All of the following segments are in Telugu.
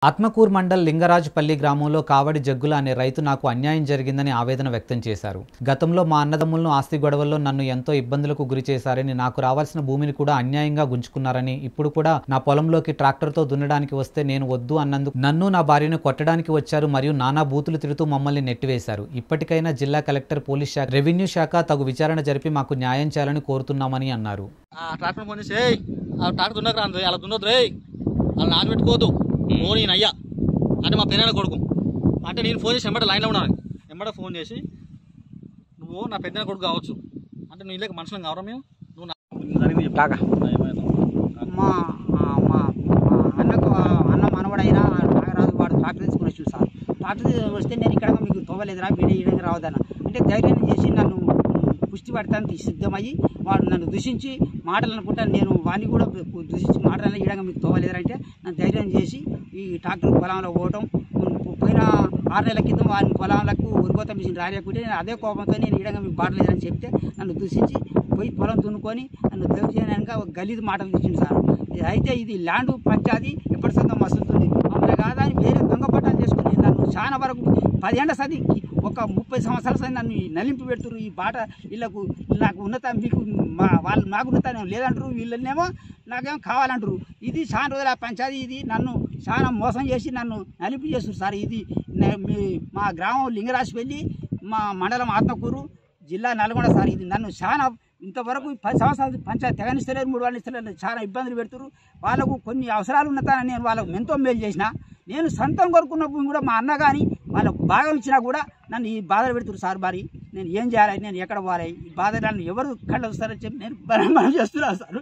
ఆత్మకూర్ మండల్ లింగరాజుపల్లి గ్రామంలో కావడి జగ్గుల అనే రైతు నాకు అన్యాయం జరిగిందని ఆవేదన వ్యక్తం చేశారు గతంలో మా అన్నదమ్ములను ఆస్తి గొడవల్లో నన్ను ఎంతో ఇబ్బందులకు గురి చేశారని నాకు రావాల్సిన భూమిని కూడా అన్యాయంగా గుంజుకున్నారని ఇప్పుడు కూడా నా పొలంలోకి ట్రాక్టర్తో దున్నడానికి వస్తే నేను వద్దు అన్నందుకు నన్ను నా భార్యను కొట్టడానికి వచ్చారు మరియు నానా బూతులు తిడుతూ మమ్మల్ని నెట్టివేశారు ఇప్పటికైనా జిల్లా కలెక్టర్ పోలీస్ శాఖ రెవెన్యూ శాఖ తగు విచారణ జరిపి మాకు న్యాయం చేయాలని కోరుతున్నామని అన్నారు ఆ ట్రాక్టర్ ఫోన్ చేసి "ఏయ్, ఆ ట్రాక్టర్ దున్నకు రాదు అలా దున్నొద్దు రే అలా నానబెట్టుకోవద్దు ఓ నేను అయ్యా అంటే మా పెద్దనాన్న కొడుకు అంటే నేను ఫోన్ చేసి ఎంబడ లైన్లో ఉన్నాను ఎంబడ ఫోన్ చేసి నువ్వు నా పెద్దనాన్న కొడుకు కావచ్చు అంటే నువ్వు ఇళ్ళకి మనుషులం కావరా మేము నువ్వు నా జరిగింది చెప్పు. కాకా. నా ఏమైందో. మా ఆ, మా మా అన్నకు ఆ, అన్న మనవడైనా నాగరాజు వాడు ట్రాక్టర్ తీసుకుని వచ్చి సార్ ట్రాక్టర్ తీసుకుని వస్తే నేను ఇక్కడ మీకు తోవలేదురా వీడియో ఈడంగా రావద్దన్న అంటే ధైర్యం చేసి నన్ను పుష్టి పడటానికి సిద్ధమయ్యి వాడు నన్ను దూషించి మాటలు అనుకుంటాను నేను వాడిని కూడా దూషించి మాటలు ఈడంగా మీకు తోవలేదురా అంటే నన్ను ధైర్యం చేసి ఈ ట్రాక్టర్ పొలంలో పోవటం పోయిన ఆరు నెలల క్రితం వాని పొలాలకు ఉరికోత మిషన్ రాలేకుంటే నేను అదే కోపంతో నేను ఈడంగా మీకు బాటలేదని చెప్తే నన్ను దూషించి పోయి పొలం దున్నుకొని నన్ను దౌర్జన్యంగా ఒక గలీజ్ మాటలు ఇచ్చింది సార్ ఇది అయితే ఇది ల్యాండ్ పంచాది ఎప్పటి సంగం మసులుతుంది మమ్మల్ని కాదని వేరే దొంగ పట్టాలు చేసుకుని నన్ను చాలా వరకు పదేళ్ల సది ఒక ముప్పై సంవత్సరాల సది నన్ను ఈ నలింపు పెడుతున్నారు ఈ బాట వీళ్ళకు నాకు ఉన్నత మీకు మా వాళ్ళు నాకు ఉన్నత లేదంటారు వీళ్ళనేమో నాకేమో కావాలంటారు ఇది చాలా రోజుల పంచాది ఇది నన్ను చాలా మోసం చేసి నన్ను నలింపు చేస్తారు సార్ ఇది నే- మీ మా గ్రామం లింగరాజుపల్లి మా మండలం ఆత్మకూరు జిల్లా నల్గొండ సార్ ఇది నన్ను చాలా ఇంతవరకు పది సంవత్సరాలు పంచాయతీ తెగనిస్తలేరు మూడు వాళ్ళు ఇస్తలేరు చాలా ఇబ్బందులు పెడుతున్నారు వాళ్ళకు కొన్ని అవసరాలు ఉన్నతానని నేను వాళ్ళకు ఎంతో మేలు చేసిన నేను సొంతం కొనుక్కున్న భూమి కూడా మా అన్న కానీ వాళ్ళకు భాగం ఇచ్చినా కూడా నన్ను ఈ బాధలు పెడుతున్నారు సార్ మరి నేను ఏం చేయాలి నేను ఎక్కడ పోవాలి ఈ బాధ నన్ను ఎవరు కళ్ళు వస్తారని చెప్పి నేను మనం చేస్తున్నాను సార్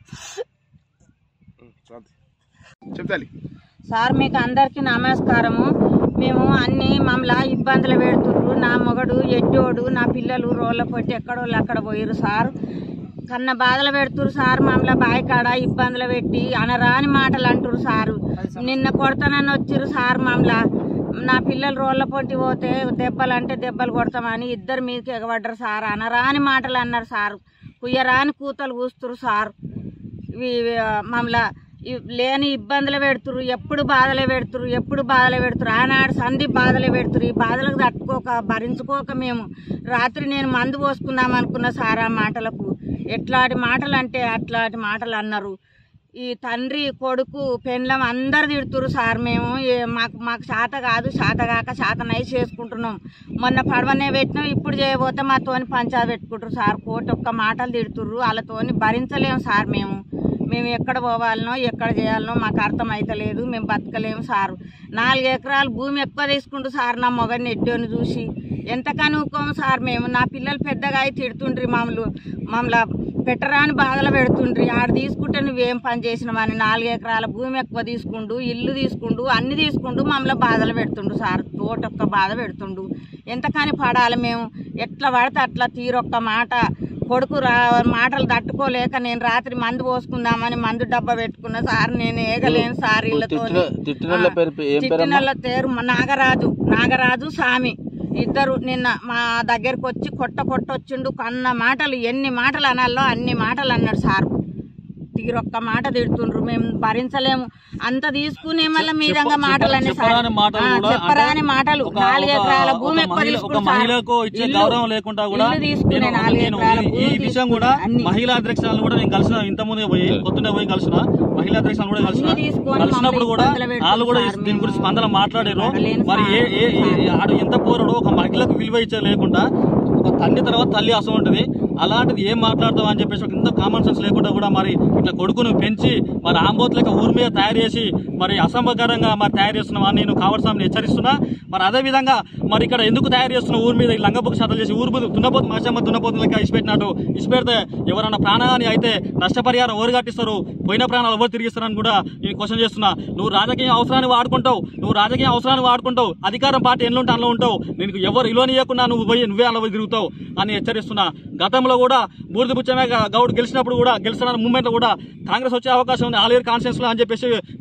చెప్తాలి సార్ మీకు అందరికీ నమస్కారము మేము అన్ని మమ్మల్ని ఇబ్బందులు పెడుతుర్రు నా మొగడు ఎడ్డోడు నా పిల్లలు రోళ్ళ పొట్టి ఎక్కడోళ్ళు అక్కడ పోయిరు సార్ కన్న బాధలు పెడుతురు సార్ మమ్మల్ని బాయికాడ ఇబ్బందులు పెట్టి అనరాని మాటలు అంటురు సారు నిన్న కొడతానని వచ్చిర్రు సార్ మమ్మల్ని నా పిల్లలు రోళ్ళ పొట్టి పోతే దెబ్బలు అంటే దెబ్బలు కొడతామని ఇద్దరు మీదకి ఎగబడ్డారు సార్ అనరాని మాటలు అన్నారు సార్ కుయ్యరాని కూతలు కూస్తురు సార్ ఇవి మమ్మల్ని ఇ- లేని ఇబ్బందులు పెడుతురు ఎప్పుడు బాధలే పెడుతురు ఎప్పుడు బాధలే పెడుతురు ఆనాడు సంధి బాధలే పెడుతురు ఈ బాధలకు తట్టుకోక భరించుకోక మేము రాత్రి నేను మందు పోసుకుందాం అనుకున్న సార్ ఆ మాటలకు ఎట్లాంటి మాటలు అంటే అట్లాంటి మాటలు అన్నారు ఈ తండ్రి కొడుకు పెండ్లం అందరు తిడుతురు సార్ మేము ఏ- మాకు మాకు శాత కాదు శాత కాక శాతనై చేసుకుంటున్నాం మొన్న పడవనే పెట్టినాం ఇప్పుడు చేయబోతే మాతోని పంచాయతీ పెట్టుకుంటారు సార్ కోటి ఒక్క మాటలు తిడుతుర్రు వాళ్ళతోని భరించలేము సార్ మేము మేము ఎక్కడ పోవాలనో ఎక్కడ చేయాలనో మాకు అర్థం అవుతలేదు మేము బతకలేము సార్ నాలుగు ఎకరాలు భూమి ఎక్కువ తీసుకుంటూ సార్ నా మొగడిని ఎడ్డోని చూసి ఎంత కనుక్కోము సార్ మేము నా పిల్లలు పెద్దగా అయి తిడుతుండ్రి మమ్మల్ని మమ్మల్ని పెట్టరాని బాధలు పెడుతుండ్రి ఆడ తీసుకుంటే నువ్వేం పని చేసినావని నాలుగు ఎకరాల భూమి ఎక్కువ తీసుకుండు ఇల్లు తీసుకుండు అన్ని తీసుకుండు మమ్మల్ని బాధలు పెడుతుండు సార్ తోటొక్క బాధ పెడుతుండు ఎంతకని పడాలి మేము ఎట్లా పడితే అట్లా తీరొక్క మాట కొడుకు రా మాటలు తట్టుకోలేక నేను రాత్రి మందు పోసుకుందామని మందు డబ్బా పెట్టుకున్న సార్ నేను ఏగలేను సార్ వీళ్ళతో తిట్టినోళ్ళ పేరు ఏం పేరు చిట్టినల్ల పేరు మా నాగరాజు నాగరాజు స్వామి ఇద్దరు నిన్న మా దగ్గరకు వచ్చి కొట్ట కొట్టొచ్చిండు కన్న మాటలు ఎన్ని మాటలు అనాలో అన్ని మాటలు అన్నాడు సార్ తీరొక్క మాట తిడుతుండ్రు మేము భరించలేము అంత తీసుకునే మళ్ళీ మీ విధంగా మాటలు అనే సార్ చెప్పరాని మాటలు ఆ, కూడా చెప్పరాని మాటలు ఒక- నాలుగు ఒక- ఎకరాల ఒక భూమి ఎక్కువ మహిళ- ఒక తీసుకుంటారు సార్. మహిళకు ఇచ్చే ఇల్లు- గౌరవం లేకుండా కూడా ఇల్లు తీసుకునే నేను నాలుగు నేను ఎకరాల ఈ- ఈ భూమి విషయం కూడా అన్ని. మహిళా అధ్యక్షులను కూడా నేను కలిసిన ఇంత ముందే పోయి పొద్దున్నే పోయి కలిసిన మహిళా అధ్యక్షులను కూడా కలిసిన అన్ని తీసుకొని కలిసినప్పుడు మమ్మల్ని కూడా ఇబ్బందులు పెడుతున్నారు వాళ్ళు కూడా సార్ దీని గురించి మేము. స్పందన మాట్లాడారు పడలేని మరి ఏ ఏ ఏ- ఏ- ఆడు ఎంత పోరాడో ఒక మహిళకు విలువ ఇచ్చే లేకుండా ఒక తండ్రి తర్వాత తల్లి అసం ఉంటుంది అలాంటిది ఏం మాట్లాడతావు అని చెప్పేసి ఒక ఇంత కామన్ సెన్స్ లేకుండా కూడా మరి ఇట్లా కొడుకును పెంచి మరి ఆంబోత్ లెక్క ఊరి మీద తయారు చేసి మరి అసంభకరంగా మరి తయారు చేస్తున్నావా నేను కావలసిన హెచ్చరిస్తున్నా మరి అదే విధంగా మరి ఇక్కడ ఎందుకు తయారు చేస్తున్న ఊరి మీద ఈ లంగబుక్ శాతం చేసి ఊరు మీద దున్నపోతు మాసమ్మ దున్నపోతు లెక్క ఇచ్చిపెట్టినట్టు ఇచ్చిపెడితే ఎవరన్నా ప్రాణహాని అయితే నష్టపరిహారం ఎవరు కట్టిస్తారు పోయిన ప్రాణాలు ఎవరు తిరిగిస్తారని కూడా నేను క్వశ్చన్ చేస్తున్నా నువ్వు రాజకీయ అవసరాన్ని వాడుకుంటావు నువ్వు రాజకీయ అవసరాన్ని వాడుకుంటావు అధికారం పార్టీ ఎన్నుంటే అందులో ఉంటావు నీకు ఎవరు ఇలోనియకుండా నువ్వు పోయి నువ్వే అలా పోయి తిరుగుతావు అని హెచ్చరిస్తున్నా గతంలో కూడా బూడిద బుచ్చమే గౌడ్ గెలిచినప్పుడు కూడా గెలిచిన మూమెంట్ లో కూడా కాంగ్రెస్ వచ్చే అవకాశం ఉంది ఆలేరు కాన్ఫరెన్స్ లో అని చెప్పేసి పిలువకుండా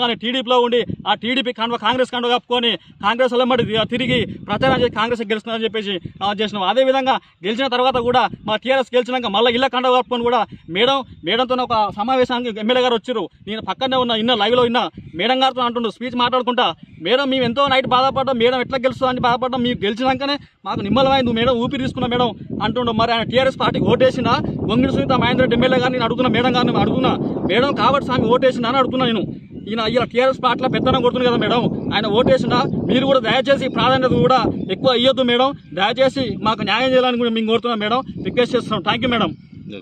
కానీ టీడీపీలో ఉండి ఆ టీడీపీ కండ కాంగ్రెస్ కండ కప్పుకొని కాంగ్రెస్ అల్లమ్మడి తిరిగి ప్రచారం చేసి కాంగ్రెస్ గెలుస్తుందని చెప్పేసి ఆ, చేసినాం అదేవిధంగా గెలిచిన తర్వాత కూడా మా టీఆర్ఎస్ గెలిచినాక మళ్ళీ ఇళ్ళ కండ కప్పుకొని కూడా మేడం మేడంతో ఒక సమావేశానికి ఎమ్మెల్యే గారు వచ్చారు నేను పక్కనే ఉన్న ఇన్న లైవ్లో ఇన్న మేడం గారితో అంటుండు స్పీచ్ మాట్లాడుకుంటా మేడం మేము ఎంతో నైట్ బాధపడ్డాం మేడం ఎట్లా గెలుస్తుందని బాధపడ్డాం మీకు గెలిచినాకనే మాకు నిమ్మలమైంది మేడం ఊపిరి తీసుకున్నా మేడం అంటుండు మరి ఆయన టీఆర్ఎస్ పార్టీకి ఓటేసిన గొంగిడి సునీత మహేందర్ రెడ్డి ఎమ్మెల్యే గారిని నేను అడుగుతున్నా మేడం గారిని అడుగుతున్నా మేడం కాబట్టి స్వామి ఓటేసిన అని అడుగుతున్నా నేను ఈయన ఇలా టీఆర్ఎస్ పార్టీలో పెత్తనం కొడుతుంది కదా మేడం ఆయన ఓటేసిన మీరు కూడా దయచేసి ప్రాధాన్యత కూడా ఎక్కువ ఇవ్వద్దు మేడం దయచేసి మాకు న్యాయం చేయాలని కూడా మేము కోరుతున్నాం మేడం రిక్వెస్ట్ చేస్తున్నాం థ్యాంక్ యూ మేడం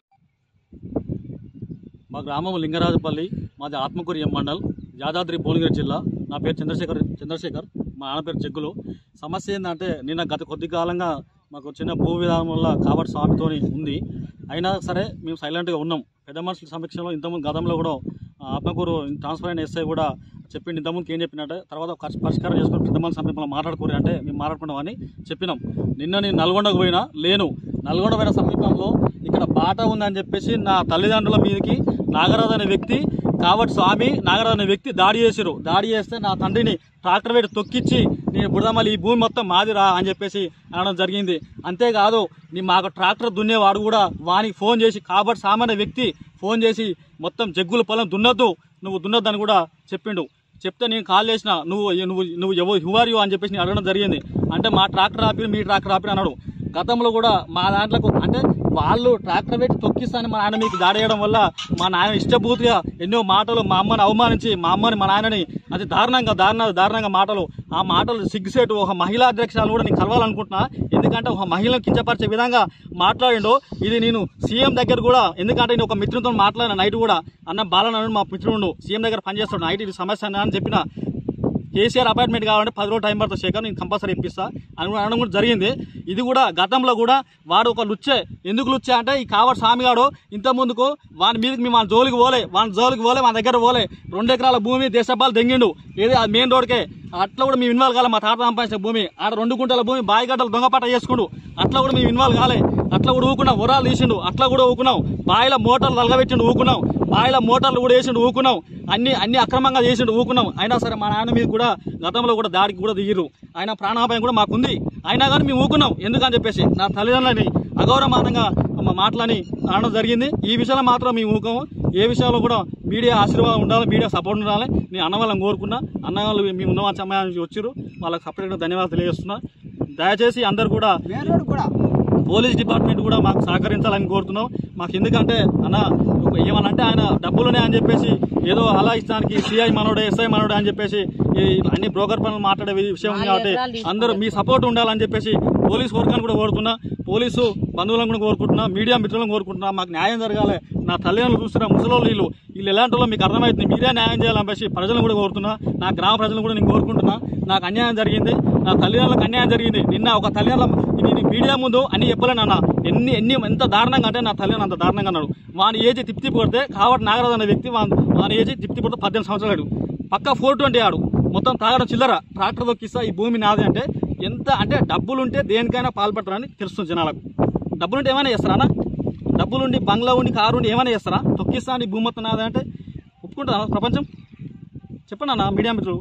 మా గ్రామం లింగరాజపల్లి మాది ఆత్మకూరి ఎం మండల్ యాదాద్రి భువనగిరి జిల్లా నా పేరు చంద్రశేఖర్ చంద్రశేఖర్ మా నాన్న పేరు జగ్గులు సమస్య ఏంటంటే నిన్న గత కొద్ది కాలంగా మాకు చిన్న భూ విధానం వల్ల కాబట్టి స్వామితోని ఉంది అయినా సరే మేము సైలెంట్గా ఉన్నాం పెద్ద మనుషుల సమీక్షలో ఇంతకుముందు గతంలో కూడా ఆ, ఆత్మకూరు ట్రాన్స్ఫర్ అయిన ఎస్ఐ కూడా చెప్పిండు ఇంతకుముందుకు ఏం చెప్పినట్టే తర్వాత ఖర్చు పరిష్కారం చేసుకుని పెద్ద మనుషుల సమీపంలో మాట్లాడుకోరు అంటే మేము మాట్లాడుకున్నామని చెప్పినాం నిన్న నేను నల్గొండకు పోయినా లేను నల్గొండ పోయిన సమీపంలో ఇక్కడ బాట ఉందని చెప్పేసి నా తల్లిదండ్రుల మీదకి నాగరాజు అనే వ్యక్తి కాబట్టి స్వామి నాగరాజు అనే వ్యక్తి దాడి చేశారు దాడి చేస్తే నా తండ్రిని ట్రాక్టర్ పెట్టి తొక్కిచ్చి నేను బుడదమల్లి ఈ భూమి మొత్తం మాదిరా అని చెప్పేసి అనడం జరిగింది అంతేకాదు నీ మాకు ట్రాక్టర్ దున్నేవాడు కూడా వానికి ఫోన్ చేసి కాబట్టి సామాన్య వ్యక్తి ఫోన్ చేసి మొత్తం జగ్గుల పొలం దున్నొద్దు నువ్వు దున్నొద్దని కూడా చెప్పిండు చెప్తే నేను కాల్ చేసిన నువ్వు నువ్వు నువ్వు ఎవరు హువార్ యు అని చెప్పేసి నేను అడగడం జరిగింది అంటే మా ట్రాక్టర్ ఆపి మీ ట్రాక్టర్ ఆపి అన్నాడు గతంలో కూడా మా దాంట్లోకి అంటే వాళ్ళు ట్రాక్టర్ పెట్టి తొక్కిస్తాను మా నాయన మీకు దాడి చేయడం వల్ల మా నాయన ఇష్టభూతిగా ఎన్నో మాటలు మా అమ్మని అవమానించి మా అమ్మని మా నాయనని అది దారుణంగా దారుణ దారుణంగా మాటలు ఆ మాటలు సిగ్గుసేటు ఒక మహిళా అధ్యక్షురాలు కూడా నేను కలవాలనుకుంటున్నా ఎందుకంటే ఒక మహిళను కించపరిచే విధంగా మాట్లాడిండు ఇది నేను సీఎం దగ్గర కూడా ఎందుకంటే నేను ఒక మిత్రునితో మాట్లాడిన నైట్ కూడా అన్న బాలనడు మా మిత్రుడు సీఎం దగ్గర పనిచేస్తాడు నైట్ ఇది సమస్య అన్న అని చెప్పిన కేసీఆర్ అపాయింట్మెంట్ కావాలంటే పది రోజులు టైం పడుతుంది శేఖర్ నేను కంపల్సరీ ఇప్పిస్తా అని కూడా అనడం కూడా జరిగింది ఇది కూడా గతంలో కూడా వాడు ఒక లుచ్చే ఎందుకు లుచ్చే అంటే ఈ కావడ్ స్వామిగాడు ఇంత ముందుకు వాని మీదకి మేము మన జోలికి పోలే వాని జోలికి పోలే మన దగ్గర పోలే రెండు ఎకరాల భూమి దేశపాలు దెంగిండు ఏది అది మెయిన్ రోడ్కే అట్లా కూడా మేము ఇన్వాల్వ్ కాలే మా తాత సంపాదించిన భూమి ఆడ రెండు గుంటల భూమి బాయిగడ్డలు దొంగపాట చేసుకుండు అట్లా కూడా మేము ఇన్వాల్వ్ కాలే అట్లా కూడా ఊకున్నాం ఉరాలు తీసిండు అట్లా కూడా ఊకున్నాం బాయిల మోటార్లు తలగబెట్టిండు ఊకున్నాం బాయిల మోటార్లు కూడా వేసిండు ఊకున్నాం అన్ని అన్ని అక్రమంగా చేసిండు ఊకున్నాం అయినా సరే మా నాన్న మీద కూడా గతంలో కూడా దాడికి కూడా దిగిర్రు ఆయన ప్రాణాపాయం కూడా మాకుంది అయినా కానీ మేము ఊకున్నాం ఎందుకని చెప్పేసి నా తల్లిదండ్రులని అగౌరవమానంగా మా మాటలని అనడం జరిగింది ఈ విషయంలో మాత్రం మేము ఊకము ఏ విషయంలో కూడా మీడియా ఆశీర్వాదం ఉండాలి మీడియా సపోర్ట్ ఉండాలి నేను అన్న వాళ్ళని కోరుకున్నా అన్న వాళ్ళు మేము ఉన్న సమయానికి వచ్చారు వాళ్ళకి సపరేట్గా ధన్యవాదాలు తెలియజేస్తున్నా దయచేసి అందరు కూడా వేరే కూడా పోలీస్ డిపార్ట్మెంట్ కూడా మాకు సహకరించాలని కోరుతున్నాం మాకు ఎందుకంటే అన్న ఏమనంటే ఆయన డబ్బులునే అని చెప్పేసి ఏదో అలా ఇస్తానికి సిఐ మనోడే ఎస్ఐ మనోడే అని చెప్పేసి ఈ అన్ని బ్రోకర్ పనులు మాట్లాడే విషయం ఉంది కాబట్టి అందరూ మీ సపోర్ట్ ఉండాలని చెప్పేసి పోలీస్ వర్గాన్ని కూడా కోరుతున్నా పోలీసు బంధువులను కూడా కోరుకుంటున్నా మీడియా మిత్రులను కోరుకుంటున్నా మాకు న్యాయం జరగాలి నా తల్లిదండ్రులు చూస్తున్నా ముసలోళ్ళు వీళ్ళు వీళ్ళు ఎలాంటి వాళ్ళో మీకు అర్థమవుతుంది మీరే న్యాయం చేయాలని చెప్పేసి ప్రజలను కూడా కోరుతున్నా నా గ్రామ ప్రజలను కూడా నేను కోరుకుంటున్నా నాకు అన్యాయం జరిగింది నా తల్లిదండ్రులకు అన్యాయం జరిగింది నిన్న ఒక తల్లిదండ్రుల నేను మీడియా ముందు అన్ని చెప్పలేను అన్న ఎన్ని ఎన్ని ఎంత దారుణంగా అంటే నా తల్లిని అంత దారుణంగా అన్నాడు వాని ఏజ్ తిప్పి కొడితే కాబట్టి నాగరాజు అనే వ్యక్తి వాని వాని ఏజ్ తిప్పి కొడితే పద్దెనిమిది సంవత్సరాలు పక్క ఫోర్ ట్వంటీ ఆడు మొత్తం తాగడం చిల్లర ట్రాక్టర్ తొక్కిస్తా ఈ భూమి నాది అంటే ఎంత అంటే డబ్బులుంటే దేనికైనా పాల్పడతారని తెలుస్తుంది జనాలకు డబ్బులుంటే ఏమైనా చేస్తారా డబ్బులుండి బంగ్లా ఉండి కారు ఉండి ఏమైనా చేస్తారా తొక్కిస్తా అని భూమి మొత్తం నాది అంటే ఒప్పుకుంటారా ప్రపంచం చెప్పండి అన్న మీడియా మిత్రులు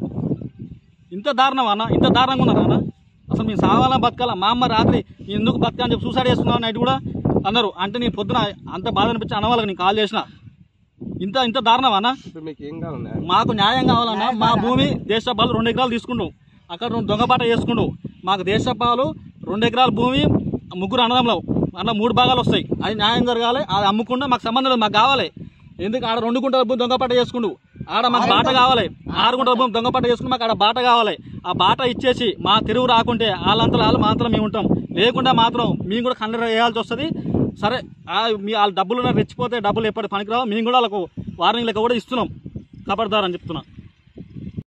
ఇంత దారుణం అన్న ఇంత దారుణంగా ఉన్నారా అన్న అసలు మేము సావాలా బతకాలా మా అమ్మ రాత్రి నేను ఎందుకు బతకా అని చెప్పి సూసైడ్ చేసుకున్నాను నైట్ కూడా అన్నారు అంటే నేను పొద్దున అంత బాధ అనిపించి అన్న వాళ్ళకి నేను కాల్ చేసిన ఇంత ఇంత దారుణం అన్న మీకు ఏం కావాలి మాకు న్యాయం కావాలన్నా మా భూమి దేశపాలు రెండు ఎకరాలు తీసుకుండు అక్కడ రెండు దొంగపాట చేసుకుండు మాకు దేశపాలు రెండు ఎకరాల భూమి ముగ్గురు అన్నదమ్ములు అన్న మూడు భాగాలు వస్తాయి అది న్యాయం జరగాలి అది అమ్ముకుండా మాకు సంబంధం లేదు మాకు కావాలి ఎందుకు ఆడ రెండు గుంటల భూమి దొంగపాట చేసుకుండు ఆడ మాకు బాట కావాలి ఆరు గుంటల భూమి దొంగపాట చేసుకుని మాకు ఆడ బాట కావాలి ఆ బాట ఇచ్చేసి మా తెరువు రాకుంటే వాళ్ళంతా వాళ్ళు మాత్రం మేము ఉంటాం లేకుండా మాత్రం మేము కూడా కండర వేయాల్సి వస్తుంది సరే ఆ మీ వాళ్ళ డబ్బులు రెచ్చిపోతే డబ్బులు ఎప్పటి పనికిరావు మేము కూడా వాళ్ళకు వార్నింగ్ లెక్క కూడా ఇస్తున్నాం కాపాడతారని చెప్తున్నా